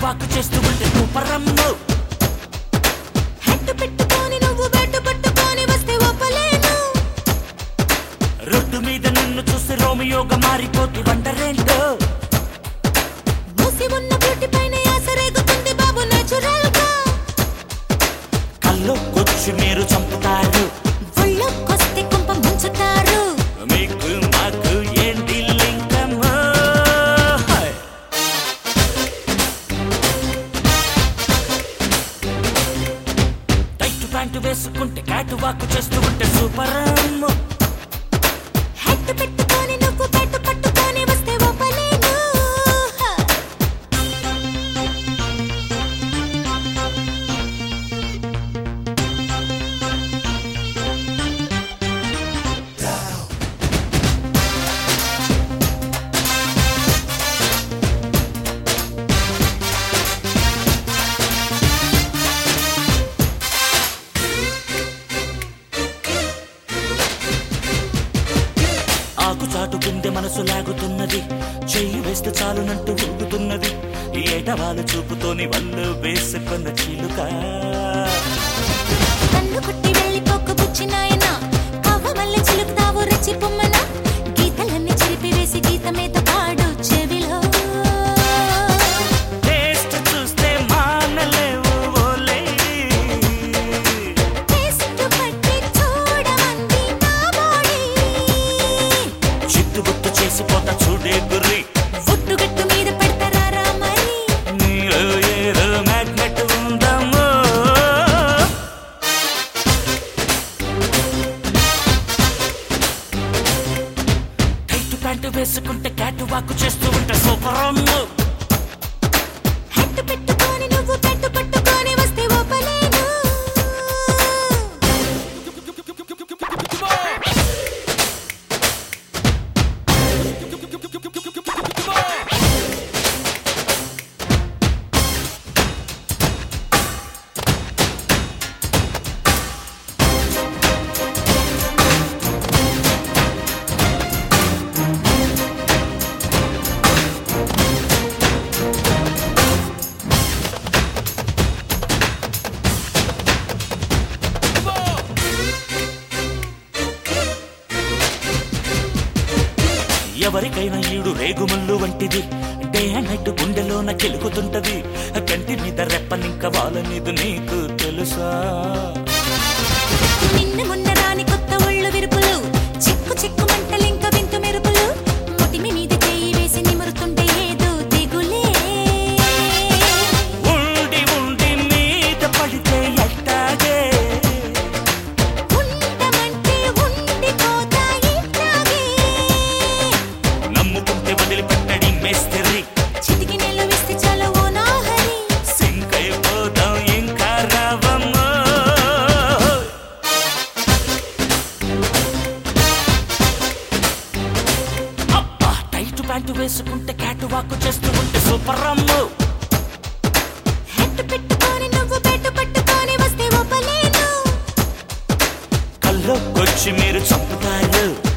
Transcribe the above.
Walk చేస్తూ ఉంటే సూపరమ్ము head పెట్టుకొని నువ్వు బెడ్ పట్టుకొని వస్తే ఒప్పలేను రోడ్డు మీద నిన్ను చూసి రోమియోగా మారిపోతూ వండరేంటో మూసి ఉన్న బ్యూటీ పైన ఆశ రేగుతుంది బాబు నేచురల్ గా కల్లోకొచ్చి మీరు చంపుతారు ఒళ్ళొక్కొస్తే కుంప ముంచుతారు మీకు మాకు ఏంటి లింకమ్మో హాయ్. టైట్ ప్యాంటు వేసుకుంటే క్యాటు వాక్ చేస్తూ ఉంటే సూపర్ అమ్ము హెడ్ పెట్టుకొని నువ్వు బెడ్ పట్టుకొని వస్తే ఒప్పలేను ఆకు చాటు కింద మనసు లాగుతున్నది చెయ్యి వేస్తే చాలునంటూ ఊగుతున్నది ఈ ఏటవాలు చూపుతోని వల్లు వేసుకున్న చిలుక కన్ను కొట్టి వెళ్ళిపోకు బుచ్చి నాయన కవ్వ మల్ల చిలుకుతావు రెచ్చి పొమ్మన గీతలన్నీ చెరిపి వేసి గీత మీద పాడు చెవిలో టేస్ట్ చూస్తే మానలేవు ఓలే టేస్ట్ పట్టి చూడమంది నా బాడీ చిత్తు గుర్తు చేసిపోతా చూడే గుర్రి ఒట్టుగట్టు మీద పెడతారా మరి నీలో ఏదో మ్యాగ్నెట్ ఉందమ్మో టైట్ ప్యాంటు వేసుకుంటే క్యాటు వాక్ చేస్తూ ఉంటే సూపర్ అమ్ము హెడ్ పెట్టుకొని నువ్వు బెడ్ పట్టుకొని వస్తే ఒప్పలేను ఎవరికైనా ఈడు రేగుమల్లు వంటిది డే అండ్ నైట్ గుండెలోన కెలుకుతుంటది కంటి మీద రెప్పనింక వాళ్ళనిది నీకు తెలుసా నిన్న మొన్న రాని కొత్త ఒళ్ళు విరుపులు చిక్కు చిక్కు మంటలింక వింత మెరుపులు ముటిమి మీద చేయి వేసి నిమురుతుంటే ఏదో దిగులే ఉండి ఉండి మీద పడితే ఎట్టాగే ఉండమంటే ఉండిపోతా ఇట్లాగే నమ్ముకుంటే వదిలిపెట్టడి మేస్తిరి చిటికి నెల వేస్తే చాలు ఓ నాహరి సింక్ అయిపోదాం ఇంకా రావమ్మో అబ్బా టైట్ ప్యాంటు వేసుకుంటే క్యాటు వాక్ చేస్తూ ఉంటే సూపర్ అమ్ము హెడ్ పెట్టుకొని నువ్వు బెడ్ పట్టుకొని వస్తే ఒప్పలేను కల్లోకొచ్చి మీరు చంపుతారు